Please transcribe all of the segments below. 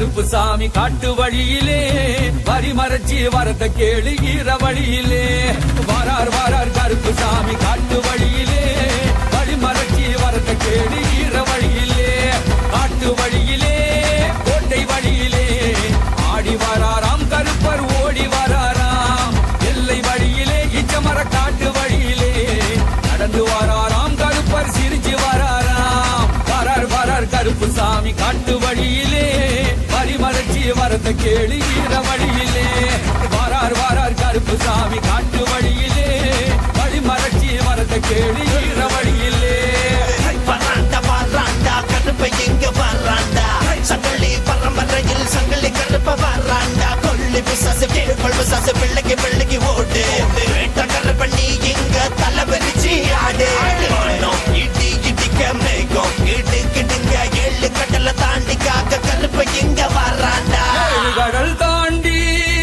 கருப்பு சாமி காட்டு வழியிலே வரி மறைச்சி வரத கேளு ஈர வழியிலே வாரார் வாரார் கருப்பு சாமி காட்டு வழியிலே வழி மறைச்சி வரத கேளு ஈர வழியிலே காட்டு வழியிலே கோட்டை வழியிலே ஆடி வராராம் கருப்பர் ஓடி வராராம் எல்லை வழியிலே இச்சமர காட்டு வழியிலே நடந்து வராராம் கருப்பர் சிரிச்சு வராராம் வரார் வரார் கருப்பு சாமி காட்டு வழியிலே வரிமறைச்சி வரத கேளு ஈர வழியிலே வாரார் வாரார் கருப்பு சாமி காட்டு வழியிலே வழிமறைச்சி வரத கேளு ஈர வழியிலே வராண்டா வராண்டா கருப்பை எங்க வராண்டா சங்கலி பரம்பரையில் சங்கலி கருப்ப வராண்டா கொல்லி பிசாசு கேள்வல் பிசாசு பிள்ளைக்கு பிள்ளைக்கு ஓடு வேட்ட கருப்ப நீ எங்க தலை வெறிச்சி ஆடு வானம் இடி இடிக்க மேகம் இடு கிடுங்க ஏழு கடலை தாண்டி காக்க கருப்ப எங்க வராண்டா ஏழு கடல் தாண்டி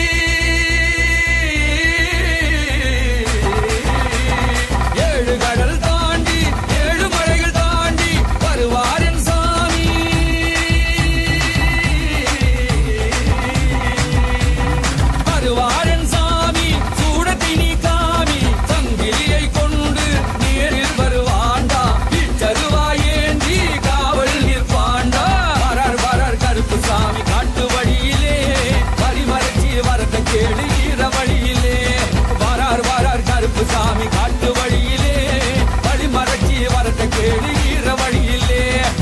ஏழு கடல் தாண்டி ஏழு மலைகள் தாண்டி வருவாரின் சாமி வருவாரின் சாமி சூடத்தினி காமி சங்கிலியை கொண்டு நேரில் வருவாண்டா இச்சருவாயேந்தி காவல் நிற்பாண்டா வரார் வரார் கருப்பு சாமி காட்டு வழியிலே வரிமறைச்சி வரத கேளு ஈர வழியிலே வரார் வரார் கருப்பு சாமி காட்டு வழியிலே வழிமறைச்சி வரத கேளு ஈர வழியிலே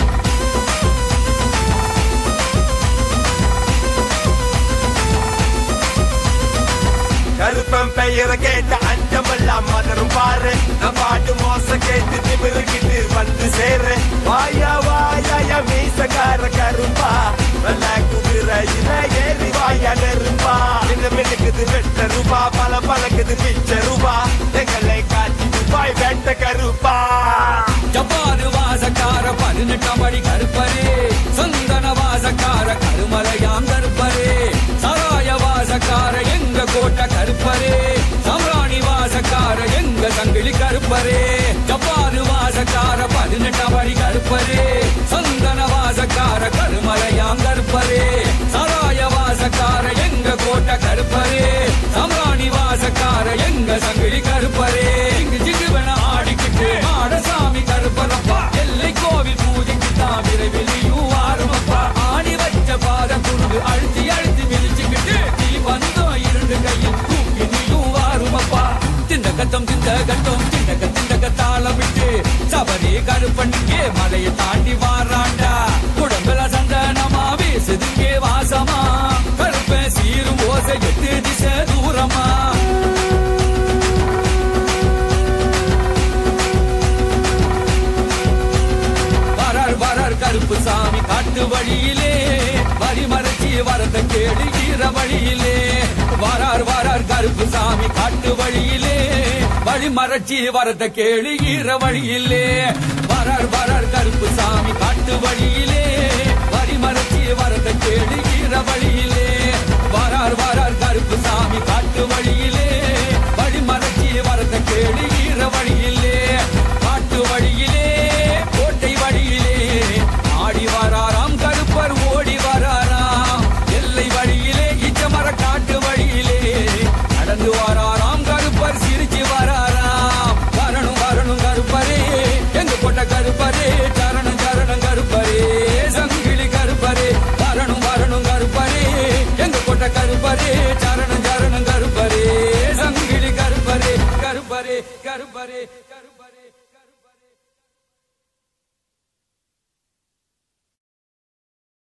கருப்பன் பெயரை கேட்ட அஞ்சமெல்லாம் மலரும் பாரு நான் பாட்டு மோச கேட்டு திமிருகிட்டு வந்து சேரு வாயா வாயா மீசக்கார கருப்பா வெள்ள குதிரையில ஏறி வாயா நெருப்பா இந்த மினுக்குது வெட்ட ரூபா பல பழக்குது மிச்ச ரூபா எங்களை காட்சி துபாய் வெட்ட கருப்பா ஜப்பானு வாசக்கார பதினெட்டாம் படி கருப்பரே சந்தன வாசக்கார கருமலையாம் கருப்பரே சராய வாசக்கார எங்க கோட்டை கருப்பரே சம்ராணி வாசக்கார எங்க சங்கிலி கருப்பரே ஜப்பானு வாசக்கார பதினெட்டாம் படி கருப்பரே சந்தன வாசக்கார கருமலையாம் கருப்பரே சராய வாசக்கார எங்க கோட்டை கருப்பரே சம்ராணி வாசக்கார எங்க சங்கிலி கருப்பரே இங்கு ஜிகுவன ஆடிக்கிட்டு மாடசாமி கருப்பரப்பா எல்லை கோவில் பூஜைக்கு தான் விரைவில் நீயும் வாருமப்பா ஆடி வச்ச பாத குருடு அழுத்தி அழுத்தி மிதிச்சுக்கிட்டு நீ வந்தோம் இரண்டு கையில் தூக்கி நீயும் வாருமப்பா திண்ட கத்தம் திண்ட கத்தம் திண்டக திண்டக தாளம் விட்டு சபரி கருப்பண்ணிக்கே மலையை தாண்டி வாராண்டா குடம்புல சந்தனமா வீசுதுங்கே வாசமா கருப்பன் சீரும் ஓசை எட்டு திசை தூரமா வரார் வரார் கருப்பு சாமி காட்டு வழியிலே வரி மறைச்சி வரத கேளு ஈர வழியிலே வரார் வரார் கருப்பு சாமி காட்டு வழியிலே வழி மறைச்சி வரத கேளு ஈர வழியிலே வரார் வரார் கருப்பு சாமி காட்டு வழியிலே வரி மறைச்சி வரத கேளு ஈர வழியிலே வரார் வரார் கருப்பு சாமி காட்டு வழியிலே